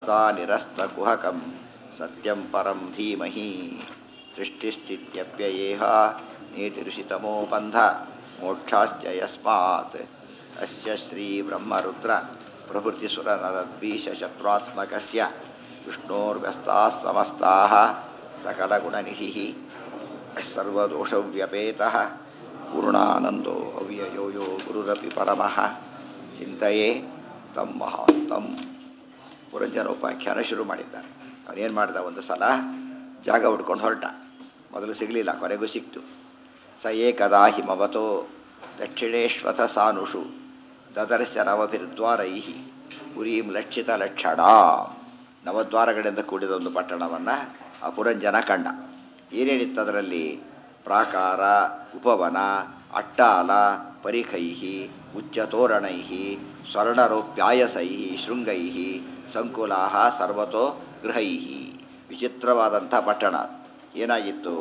अस्तानिरस्तकुहकं सत्यं परं धीमहि सृष्टिस्थित्यप्ययेह नीतिऋषितमो बन्ध मोक्षाश्च यस्मात् अस्य श्रीब्रह्मरुद्र प्रभृतिसुरनरद्वीशशत्रुत्मकस्य विष्णोर्व्यस्ताः समस्ताः सकलगुणनिधिः सर्वदोषव्यपेतः पूर्णानन्दो ಅವ್ಯಯೋ ಯೋ ಗುರುರಪಿ ಪರಮಃ ಚಿಂತೆಯೇ ತಮ್ಮ ಮಹಾಂತಂ ಪುರಂಜನೋಪಾಖ್ಯಾನ ಶುರು ಮಾಡಿದ್ದಾರೆ ಅವನೇನು ಮಾಡಿದ ಒಂದು ಸಲ ಜಾಗ ಹುಡ್ಕೊಂಡು ಹೊರಟ ಮೊದಲು ಸಿಗಲಿಲ್ಲ ಕೊನೆಗೂ ಸಿಕ್ತು ಸ ಏಕದಾ ಹಿಮವತೋ ದಕ್ಷಿಣೇಶ್ವಥ ಸಾನುಷು ದದರ್ಶ ನವಭಿರ್ದ್ವಾರೈ ಪುರೀಂ ಲಕ್ಷಿತ ಲಕ್ಷಣ ನವದ್ವಾರಗಳಿಂದ ಕೂಡಿದ ಒಂದು ಪಟ್ಟಣವನ್ನು ಆ ಪುರಂಜನ ಕಂಡ ಏನೇನಿತ್ತು ಅದರಲ್ಲಿ ಪ್ರಾಕಾರ ಉಪವನ ಅಟ್ಟಾಲ ಪರಿಖೈ ಉಚ್ಚತೋರಣೈ ಸ್ವರ್ಣರೋಪ್ಯಾಯಸೈ ಶೃಂಗೈ ಸಂಕುಲಾ ಸರ್ವತೋ ಗೃಹೈ ವಿಚಿತ್ರವಾದಂಥ ಪಟ್ಟಣ ಏನಾಗಿತ್ತು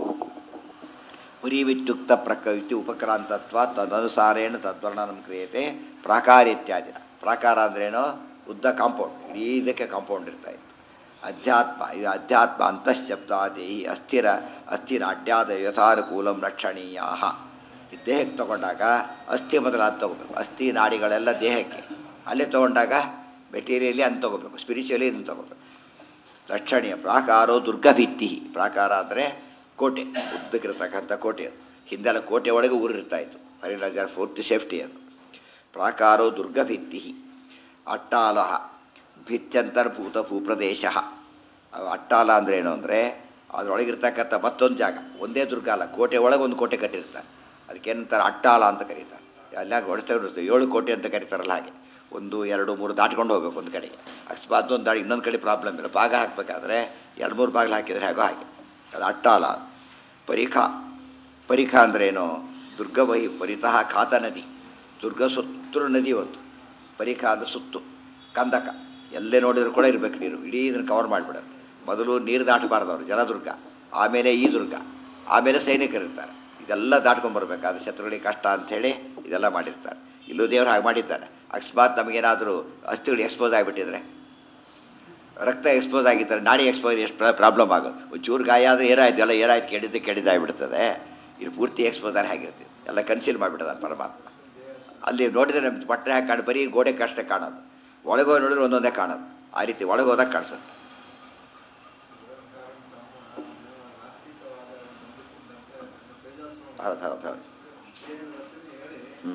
ಪುರಿವಿತ್ಯುಕ್ತ ಪ್ರಕೃತಿ ಉಪಕ್ರಾಂತತ್ವ ತದನುಸಾರೇಣ ತದ್ವರ್ಣನ ಕ್ರಿಯತೆ ಪ್ರಾಕಾರ ಇತ್ಯಾದಿ ಪ್ರಾಕಾರ ಅಂದ್ರೇನು ಉದ್ದ ಕಾಂಪೌಂಡ್ ಇಡೀ ಇದಕ್ಕೆ ಕಾಂಪೌಂಡ್ ಇರ್ತಾ ಇತ್ತು ಅಧ್ಯಾತ್ಮ ಇದು ಅಧ್ಯಾತ್ಮ ಅಂತಃಶಬ್ದಾದಿ ಅಸ್ಥಿರ ಅಸ್ಥಿನಾಡ್ಯಾದ ಯಥಾನುಕೂಲಂ ಲಕ್ಷಣೀಯ ದೇಹಕ್ಕೆ ತಗೊಂಡಾಗ ಅಸ್ಥಿ ಮೊದಲಾದ ತಗೋಬೇಕು ಅಸ್ಥಿ ನಾಡಿಗಳೆಲ್ಲ ದೇಹಕ್ಕೆ ಅಲ್ಲೇ ತೊಗೊಂಡಾಗ ಮೆಟೀರಿಯಲಿ ಅಂತ ತಗೋಬೇಕು ಸ್ಪಿರಿಚುವಲಿ ಇದನ್ನು ತಗೋಬೇಕು ಲಕ್ಷಣೀಯ ಪ್ರಾಕಾರೋ ದುರ್ಗಭಿತ್ತಿ ಪ್ರಾಕಾರ ಅಂದರೆ ಕೋಟೆ ಉದ್ದಕ್ಕಿರ್ತಕ್ಕಂಥ ಕೋಟೆ ಅದು ಹಿಂದೆಲ್ಲ ಕೋಟೆ ಒಳಗೆ ಊರಿರ್ತಾ ಇತ್ತು ಹರಿರಾಜ ಫೋರ್ತ್ ಸೇಫ್ಟಿ ಅದು ಪ್ರಾಕಾರೋ ದುರ್ಗಭಿತ್ತಿ ಅಟ್ಟಾಲ ಭಿತ್ಯಂತರ್ಭೂತ ಭೂಪ್ರದೇಶ ಅಟ್ಟಾಲ ಅಂದರೆ ಏನು ಅಂದರೆ ಅದರೊಳಗಿರ್ತಕ್ಕಂಥ ಮತ್ತೊಂದು ಜಾಗ ಒಂದೇ ದುರ್ಗ ಅಲ್ಲ ಕೋಟೆ ಒಳಗೆ ಒಂದು ಕೋಟೆ ಕಟ್ಟಿರ್ತಾರೆ ಅದಕ್ಕೇನಂತಾರೆ ಅಟ್ಟಾಲ ಅಂತ ಕರೀತಾರೆ ಅಲ್ಲಾಗ ಹೊಡ್ತಾ ಇರುತ್ತೆ ಏಳು ಕೋಟೆ ಅಂತ ಕರೀತಾರಲ್ಲ ಹಾಗೆ ಒಂದು ಎರಡು ಮೂರು ದಾಟ್ಕೊಂಡು ಹೋಗ್ಬೇಕು ಒಂದು ಕಡೆಗೆ ಅಕಸ್ಮಾತ್ ಒಂದು ದಾಡಿ ಇನ್ನೊಂದು ಕಡೆ ಪ್ರಾಬ್ಲಮ್ ಇಲ್ಲ ಭಾಗ ಹಾಕಬೇಕಾದ್ರೆ ಎರಡು ಮೂರು ಬಾಗಿಲು ಹಾಕಿದರೆ ಹೇಗೋ ಹಾಗೆ ಅದು ಅಟ್ಟಾಲ ಪರಿಖಾ ಪರಿಖಾ ಅಂದ್ರೇನು ದುರ್ಗವಹಿ ಪರಿತಃ ಖಾತ ನದಿ ದುರ್ಗ ಸುತ್ತಲೂ ನದಿ ಒಂದು ಪರಿಖಾ ಅಂದ್ರೆ ಸುತ್ತು ಕಂದಕ ಎಲ್ಲೇ ನೋಡಿದ್ರು ಕೂಡ ಇರಬೇಕು ನೀರು ಇಡೀ ಇದನ್ನು ಕವರ್ ಮಾಡಿಬಿಡೋದು ಮೊದಲು ನೀರು ದಾಟಬಾರ್ದು ಅವರು ಜಲದುರ್ಗ ಆಮೇಲೆ ಈ ದುರ್ಗ ಆಮೇಲೆ ಸೈನಿಕರಿರ್ತಾರೆ ಇದೆಲ್ಲ ದಾಟ್ಕೊಂಡ್ಬರ್ಬೇಕಾದ್ರೆ ಶತ್ರುಗಳಿಗೆ ಕಷ್ಟ ಅಂಥೇಳಿ ಇದೆಲ್ಲ ಮಾಡಿರ್ತಾರೆ ಇಲ್ಲೂ ದೇವರು ಹಾಗೆ ಮಾಡಿದ್ದಾನೆ ಅಕಸ್ಮಾತ್ ನಮಗೇನಾದರೂ ಅಸ್ಥಿಗಳು ಎಕ್ಸ್ಪೋಸ್ ಆಗಿಬಿಟ್ಟಿದ್ರೆ ರಕ್ತ ಎಕ್ಸ್ಪೋಸ್ ಆಗಿದ್ದರೆ ನಾಡಿ ಎಕ್ಸ್ಪೋಸ್ ಎಷ್ಟು ಪ್ರಾಬ್ಲಮ್ ಆಗೋದು ಒಂಚೂರು ಗಾಯ ಆದರೆ ಏನಾಯ್ತು ಎಲ್ಲ ಏನಾಯ್ತು ಕೆಡಿದ್ದು ಕೆಡಿದಾಗಿಬಿಡ್ತದೆ ಇದು ಪೂರ್ತಿ ಎಕ್ಸ್ಪೋಸ್ ಆಗಿ ಆಗಿರ್ತೀವಿ ಎಲ್ಲ ಕನ್ಸೀಲ್ ಮಾಡಿಬಿಡ್ತಾನೆ ಪರಮಾತ್ಮ ಅಲ್ಲಿ ನೋಡಿದರೆ ನಮ್ಮ ಬಟ್ಟೆ ಹಾಕಿ ಕಾಣು ಬರೀ ಗೋಡೆ ಕಷ್ಟ ಕಾಣೋದು ಒಳಗೋಗಿ ನೋಡಿದ್ರೆ ಒಂದೊಂದೇ ಕಾಣೋದು ಆ ರೀತಿ ಒಳಗೋದಾಗ ಕಾಣಿಸುತ್ತೆ ಹೌದು ಹೌದು ಹೌದು ಹ್ಞೂ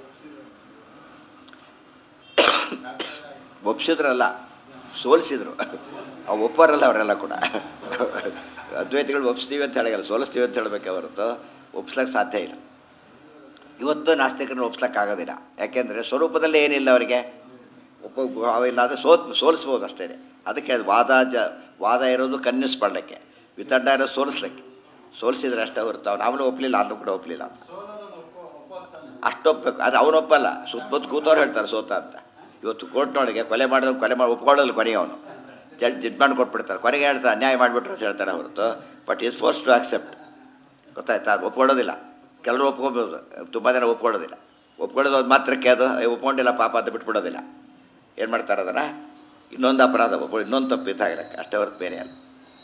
ಒಪ್ಸಿದ್ರಲ್ಲ ಸೋಲಿಸಿದ್ರು ಅವು ಒಪ್ಪರಲ್ಲ ಅವರೆಲ್ಲ ಕೂಡ ಅದ್ವೈತಿಗಳು ಒಪ್ಸ್ತೀವಿ ಅಂತ ಹೇಳಲ್ಲ ಸೋಲಿಸ್ತೀವಿ ಅಂತ ಹೇಳಬೇಕೆ ಹೊರತು ಒಪ್ಸ್ಲಕ್ಕೆ ಸಾಧ್ಯ ಇಲ್ಲ ಇವತ್ತು ನಾಸ್ತಿಕರನ್ನು ಒಪ್ಸ್ಲಕ್ಕೆ ಆಗೋದಿಲ್ಲ ಯಾಕೆಂದರೆ ಸ್ವರೂಪದಲ್ಲೇ ಏನಿಲ್ಲ ಅವರಿಗೆ ಒಪ್ಪ ಅವಿಲ್ಲ ಅಂದರೆ ಸೋತ್ ಸೋಲಿಸ್ಬೋದು ಅಷ್ಟೇ ಅದಕ್ಕೆ ಅದು ವಾದ ಜ ವಾದ ಇರೋದು ಕನ್ವಿನ್ಸ್ ಮಾಡಲಿಕ್ಕೆ ವಿತಡ್ಡ ಇರೋದು ಸೋಲಿಸ್ಲಿಕ್ಕೆ ಸೋಲಿಸಿದ್ರೆ ಅಷ್ಟೇ ಹೊರತು ಅವ್ನು ಅವನು ಒಪ್ಪಲಿಲ್ಲ ಅವನು ಕೂಡ ಒಪ್ಪಲಿಲ್ಲ ಅಂತ ಅಷ್ಟು ಒಪ್ಪಬೇಕು ಅದು ಅವನು ಒಪ್ಪಲ್ಲ ಸುತ್ತಮುತ್ತ ಕೂತವ್ರು ಹೇಳ್ತಾರೆ ಸೋತ ಅಂತ ಇವತ್ತು ಕೋರ್ಟ್ನೊಳಗೆ ಕೊಲೆ ಮಾಡಿದ್ರೆ ಕೊಲೆ ಮಾಡಿ ಒಪ್ಕೊಳ್ಳೋಲ್ಲ ಕೊನೆಗೆ ಅವನು ಜಡ್ ಜಡ್ಜ್ಮೆಂಟ್ ಕೊಟ್ಬಿಡ್ತಾರೆ ಕೊನೆಗೆ ಹೇಳ್ತಾರೆ ಅನ್ಯಾಯ ಮಾಡಿಬಿಟ್ರು ಅಂತ ಹೇಳ್ತಾರೆ ಹೊರತು but is force to accept ಗೊತ್ತಾಯ್ತಾ ಒಪ್ಕೊಳ್ಳೋದಿಲ್ಲ ಕೆಲವರು ಒಪ್ಕೊಬೋದು ತುಂಬ ಜನ ಒಪ್ಕೊಳ್ಳೋದಿಲ್ಲ ಒಪ್ಕೊಳ್ಳೋದು ಅದು ಮಾತ್ರಕ್ಕೆ ಅದು ಒಪ್ಕೊಂಡಿಲ್ಲ ಪಾಪ ಅಂತ ಬಿಟ್ಬಿಡೋದಿಲ್ಲ ಏನು ಮಾಡ್ತಾರೆ ಅದನ್ನು ಇನ್ನೊಂದು ಅಪರಾಧ ಒಪ್ಕೊಳ್ಳಿ ಇನ್ನೊಂದು ತಪ್ಪು ಇದ್ದಾಗಿರಕ್ಕೆ ಅಷ್ಟೇ ಹೊರತು ಬೇರೆ ಅಲ್ಲ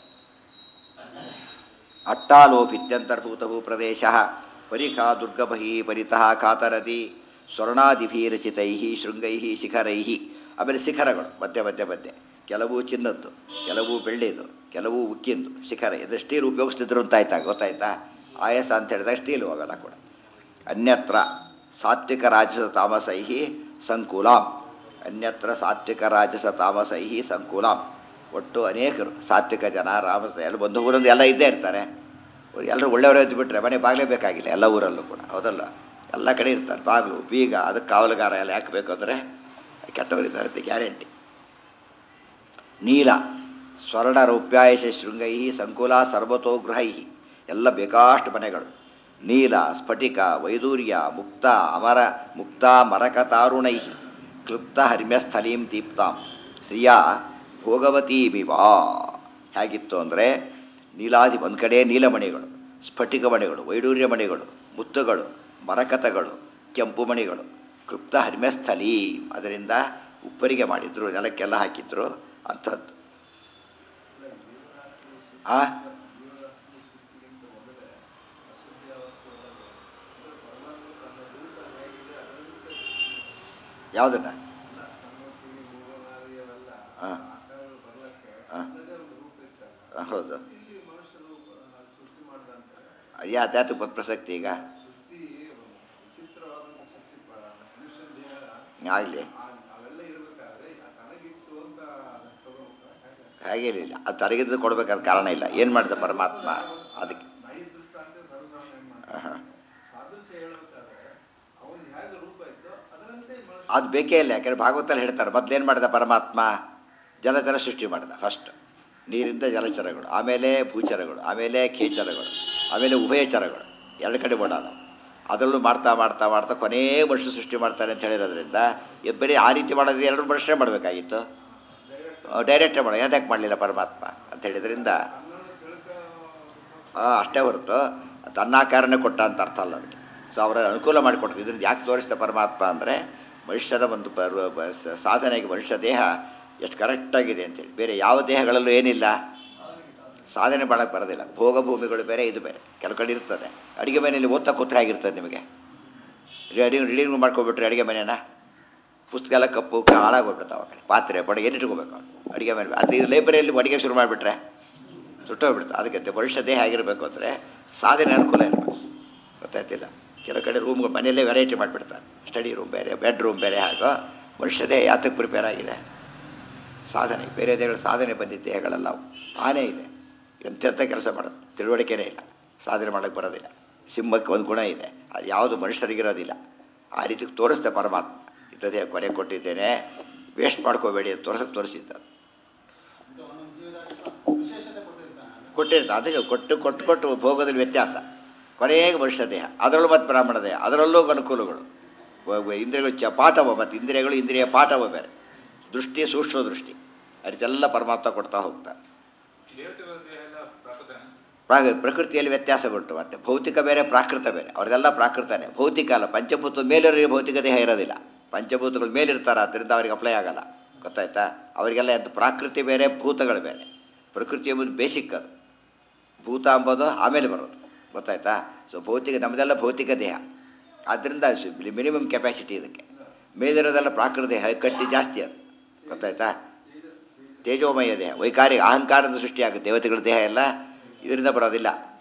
ಅಟ್ಟಾಲೋಪಿತ್ಯಂತರ್ಭೂತ ಭೂಪ್ರದೇಶ ಪರಿಖಾ ದುರ್ಗಬಹಿ ಪರಿತಃ ಕಾತರದಿ ಸ್ವರ್ಣಾದಿಭಿರಚಿತೈ ಶೃಂಗೈ ಶಿಖರೈ ಆಮೇಲೆ ಶಿಖರಗಳು ಮಧ್ಯೆ ಮಧ್ಯೆ ಮಧ್ಯೆ ಕೆಲವು ಚಿನ್ನದ್ದು ಕೆಲವು ಬೆಳ್ಳಿದು ಕೆಲವು ಉಕ್ಕಿಂದು ಶಿಖರ ಇದು ಸ್ಟೀಲ್ ಉಪಯೋಗಿಸ್ತಿದ್ರು ಅಂತ ಆಯ್ತಾ ಗೊತ್ತಾಯ್ತಾ ಆಯಾಸ ಅಂತ ಹೇಳಿದಾಗ ಸ್ಟೀಲು ಅವೆಲ್ಲ ಕೂಡ ಅನ್ಯತ್ರ ಸಾತ್ವಿಕ ರಾಜಸ ತಾಮಸೈ ಸಂಕುಲಾಂ ಅನ್ಯತ್ರ ಸಾತ್ವಿಕ ರಾಜಸ ತಾಮಸೈ ಸಂಕುಲಾಂ ಒಟ್ಟು ಅನೇಕರು ಸಾತ್ವಿಕ ಜನ ರಾಮಸ ಎಲ್ಲ ಒಂದು ಊರಲ್ಲಿ ಎಲ್ಲ ಇದ್ದೇ ಇರ್ತಾರೆ ಎಲ್ಲರೂ ಒಳ್ಳೆಯವರು ಎದ್ದು ಬಿಟ್ಟರೆ ಮನೆ ಬಾಗಿಲೇ ಬೇಕಾಗಿಲ್ಲ ಎಲ್ಲ ಊರಲ್ಲೂ ಕೂಡ ಹೌದಲ್ಲ ಎಲ್ಲ ಕಡೆ ಇರ್ತಾರೆ ಬಾಗಿಲು ಬೀಗ ಅದಕ್ಕೆ ಕಾವಲುಗಾರ ಎಲ್ಲ ಯಾಕೆ ಬೇಕು ಅಂದರೆ ಕೆಟ್ಟವರಿದ್ದಾರೆ ಅಂತ ಗ್ಯಾರಂಟಿ ನೀಲ ಸ್ವರ್ಣ ರೌಪ್ಯಾಯಶ ಶೃಂಗೈ ಸಂಕುಲ ಸರ್ವತೋ ಗೃಹೈ ಎಲ್ಲ ಬೇಕಾಷ್ಟು ಮನೆಗಳು ನೀಲ ಸ್ಫಟಿಕ ವೈದೂರ್ಯ ಮುಕ್ತ ಅಮರ ಮುಕ್ತ ಮರಕತಾರುಣೈ ಕ್ಲುಪ್ತ ಹರ್ಮ್ಯಸ್ಥಲೀಂ ದೀಪ್ತಾಂ ಶ್ರಿಯಾ ಭೋಗವತಿ ಬಿವಾ ಹೇಗಿತ್ತು ಅಂದರೆ ನೀಲಾದಿ ಒಂದು ಕಡೆ ನೀಲಮಣಿಗಳು ಸ್ಫಟಿಕ ಮಣಿಗಳು ವೈಡೂರ್ಯ ಮಣಿಗಳು ಮುತ್ತುಗಳು ಮರಕತಗಳು ಕೆಂಪು ಮಣಿಗಳು ಕ್ಲುಪ್ತ ಹರ್ಮ್ಯಸ್ಥಲಿ ಅದರಿಂದ ಉಪ್ಪರಿಗೆ ಮಾಡಿದ್ರು ನೆಲಕ್ಕೆಲ್ಲ ಹಾಕಿದ್ರು ಅಂಥದ್ದು ಆ ಯಾವುದನ್ನ ಹಾಂ ಹಾಂ ಹೌದು ಯಾ ಅದ್ಯಾತಕ್ಕೆ ಬಂದು ಪ್ರಸಕ್ತಿ ಈಗ ಆಗಲಿ ಹಾಗೇನಿಲ್ಲ ಅದು ತರಗಿದ್ದು ಕೊಡಬೇಕಾದ ಕಾರಣ ಇಲ್ಲ ಏನು ಮಾಡಿದ ಪರಮಾತ್ಮ ಅದಕ್ಕೆ ಹಾಂ ಅದು ಬೇಕೇ ಇಲ್ಲ ಯಾಕಂದ್ರೆ ಭಾಗವತಲ್ಲಿ ಹೇಳ್ತಾರೆ ಮೊದಲೇನು ಮಾಡಿದ ಪರಮಾತ್ಮ ಜಲಚರ ಸೃಷ್ಟಿ ಮಾಡಿದ ಫಸ್ಟ್ ನೀರಿಂದ ಜಲಚರಗಳು ಆಮೇಲೆ ಭೂಚರಗಳು ಆಮೇಲೆ ಖೇಚರಗಳು ಆಮೇಲೆ ಉಭಯಚರಗಳು ಎರಡು ಕಡೆ ಓಡಾಡ ಅದರಲ್ಲೂ ಮಾಡ್ತಾ ಮಾಡ್ತಾ ಮಾಡ್ತಾ ಕೊನೇ ವರ್ಷ ಸೃಷ್ಟಿ ಮಾಡ್ತಾರೆ ಅಂತ ಹೇಳಿರೋದ್ರಿಂದ ಇದು ಬರೀ ಆ ರೀತಿ ಮಾಡೋದ್ರೆ ಎರಡು ವರ್ಷನೇ ಮಾಡಬೇಕಾಗಿತ್ತು ಡೈರೆಕ್ಟೇ ಮಾಡೋ ಯಾವ್ದಕ್ಕೆ ಮಾಡಲಿಲ್ಲ ಪರಮಾತ್ಮ ಅಂತ ಹೇಳಿದ್ರಿಂದ ಆ, ಅಷ್ಟೇ ಹೊರತು ತನ್ನಾಕಾರನೇ ಕೊಟ್ಟ ಅಂತ ಅರ್ಥ ಅಲ್ಲ ಅದಕ್ಕೆ ಸೊ ಅವರ ಅನುಕೂಲ ಮಾಡಿಕೊಟ್ರು ಇದರಿಂದ ಯಾಕೆ ತೋರಿಸಿದ ಪರಮಾತ್ಮ ಅಂದರೆ ಮನುಷ್ಯರ ಒಂದು ಪರ್ವ ಬ- ಸ- ಸಾಧನೆಗೆ ಮನುಷ್ಯ ದೇಹ ಎಷ್ಟು ಕರೆಕ್ಟಾಗಿದೆ ಅಂತೇಳಿ ಬೇರೆ ಯಾವ ದೇಹಗಳಲ್ಲೂ ಏನಿಲ್ಲ ಸಾಧನೆ ಮಾಡೋಕ್ಕೆ ಬರೋದಿಲ್ಲ ಭೋಗ ಭೂಮಿಗಳು ಬೇರೆ ಇದು ಬೇರೆ ಕೆಲವು ಕಡೆ ಇರ್ತದೆ ಅಡುಗೆ ಮನೆಯಲ್ಲಿ ಓದ್ತಾ ಕೂತ್ರೆ ಆಗಿರ್ತದೆ ನಿಮಗೆ ರೀಡಿಂಗ್ ರೀಡಿಂಗ್ ಮಾಡ್ಕೊಬಿಟ್ರೆ ಅಡುಗೆ ಮನೆನ ಪುಸ್ತಕ ಎಲ್ಲ ಕಪ್ಪು ಹಾಳಾಗೋಗ್ಬಿಡ್ತಾವೆ ಆ ಕಡೆ ಪಾತ್ರೆ ಬಡ ಎಲ್ಲಿ ಇಟ್ಕೋಬೇಕು ಅವ್ನು ಅಡುಗೆ ಮನೆ ಅದು ಇದು ಲೈಬ್ರರಿಯಲ್ಲಿ ಅಡುಗೆ ಶುರು ಮಾಡಿಬಿಟ್ರೆ ಸುಟ್ಟೋಗ್ಬಿಡ್ತು ಅದಕ್ಕೆ ಮನುಷ್ಯ ದೇಹ ಆಗಿರಬೇಕು ಅಂದರೆ ಸಾಧನೆ ಅನುಕೂಲ ಇರಬೇಕು ಗೊತ್ತಾಯ್ತಿಲ್ಲ ಕೆಲವು ಕಡೆ ರೂಮ್ಗಳು ಮನೆಯಲ್ಲೇ ವೆರೈಟಿ ಮಾಡಿಬಿಡ್ತಾರೆ ಸ್ಟಡಿ ರೂಮ್ ಬೇರೆ ಬೆಡ್ರೂಮ್ ಬೇರೆ ಹಾಗೋ ಮನುಷ್ಯ ದೇಹ ಯಾತಕ್ಕೆ ಪ್ರಿಪೇರ್ ಆಗಿದೆ ಸಾಧನೆ ಬೇರೆ ದೇಹಗಳ ಸಾಧನೆ ಬಂದಿದ್ದ ದೇಹಗಳೆಲ್ಲ ಅವು. ತಾನೇ ಇದೆ ಎಂತೆಂಥ ಕೆಲಸ ಮಾಡೋದು ತಿಳುವಳಿಕೆನೇ ಇಲ್ಲ ಸಾಧನೆ ಮಾಡೋಕ್ಕೆ ಬರೋದಿಲ್ಲ ಸಿಂಹಕ್ಕೆ ಒಂದು ಗುಣ ಇದೆ ಅದು ಯಾವುದು ಮನುಷ್ಯರಿಗಿರೋದಿಲ್ಲ ಆ ರೀತಿ ತೋರಿಸ್ದೆ ಪರಮಾತ್ಮ ಇಂಥದ್ದೇ ಕೊನೆ ಕೊಟ್ಟಿದ್ದೇನೆ ವೇಸ್ಟ್ ಮಾಡ್ಕೋಬೇಡಿ ಅಂತ ತೋರಿಸಕ್ಕೆ ತೋರಿಸಿದ್ದ ಕೊಟ್ಟಿರ್ತಾರೆ ಅದಕ್ಕೆ ಕೊಟ್ಟು ಕೊಟ್ಟು ಕೊಟ್ಟು ಭೋಗದಲ್ಲಿ ವ್ಯತ್ಯಾಸ ಕೊನೆಗೆ ಮನುಷ್ಯ ದೇಹ ಅದರಲ್ಲೂ ಮತ್ತು ಬ್ರಾಹ್ಮಣ ದೇಹ ಅದರಲ್ಲೂ ಅನುಕೂಲಗಳು ವ- ವ- ಇಂದ್ರಿಯಗಳು ಚ ಪಾಠವ ಮತ್ತು ಇಂದ್ರಿಯಗಳು ಇಂದ್ರಿಯ ಪಾಠವ ಬೇರೆ ದೃಷ್ಟಿ ಸೂಕ್ಷ್ಮ ದೃಷ್ಟಿ ಅದಕ್ಕೆಲ್ಲ ಪರಮಾತ್ಮ ಕೊಡ್ತಾ ಹೋಗ್ತಾರೆ ಪ್ರಾಗ ಪ್ರಕೃತಿಯಲ್ಲಿ ವ್ಯತ್ಯಾಸಗುಂಟು ಮತ್ತೆ ಭೌತಿಕ ಬೇರೆ ಪ್ರಾಕೃತ ಬೇರೆ ಅವ್ರದೆಲ್ಲ ಪ್ರಾಕೃತನೇ ಭೌತಿಕ ಅಲ್ಲ ಪಂಚಭೂತದ ಮೇಲಿರೋ ಭೌತಿಕ ದೇಹ ಇರೋದಿಲ್ಲ ಪಂಚಭೂತಗಳ ಮೇಲಿರ್ತಾರೆ ಆದ್ದರಿಂದ ಅವ್ರಿಗೆ ಅಪ್ಲೈ ಆಗಲ್ಲ ಗೊತ್ತಾಯ್ತಾ ಅವರಿಗೆಲ್ಲ ಎಂತ ಪ್ರಾಕೃತಿ ಬೇರೆ ಭೂತಗಳು ಬೇರೆ ಪ್ರಕೃತಿ ಎಂಬುದು ಬೇಸಿಕ್ ಅದು ಭೂತ ಅಂಬೋದು ಆಮೇಲೆ ಬರೋದು ಗೊತ್ತಾಯ್ತಾ ಸೊ ಭೌತಿಕ ನಮ್ಮದೆಲ್ಲ ಭೌತಿಕ ದೇಹ ಆದ್ದರಿಂದ ಮಿನಿಮಮ್ ಕೆಪಾಸಿಟಿ ಇದಕ್ಕೆ ಮೇಲಿರೋದೆಲ್ಲ ಪ್ರಾಕೃತ ದೇಹ ಕಟ್ಟಿ ಜಾಸ್ತಿ ಅದು ಗೊತ್ತಾಯ್ತಾ ತೇಜೋಮಯ ದೇಹ ವೈಕಾರಿಕ ಅಹಂಕಾರದ ಸೃಷ್ಟಿಯಾಗುತ್ತೆ ದೇವತೆಗಳ ದೇಹ ಎಲ್ಲ ಇದರಿಂದ ಬರೋದಿಲ್ಲ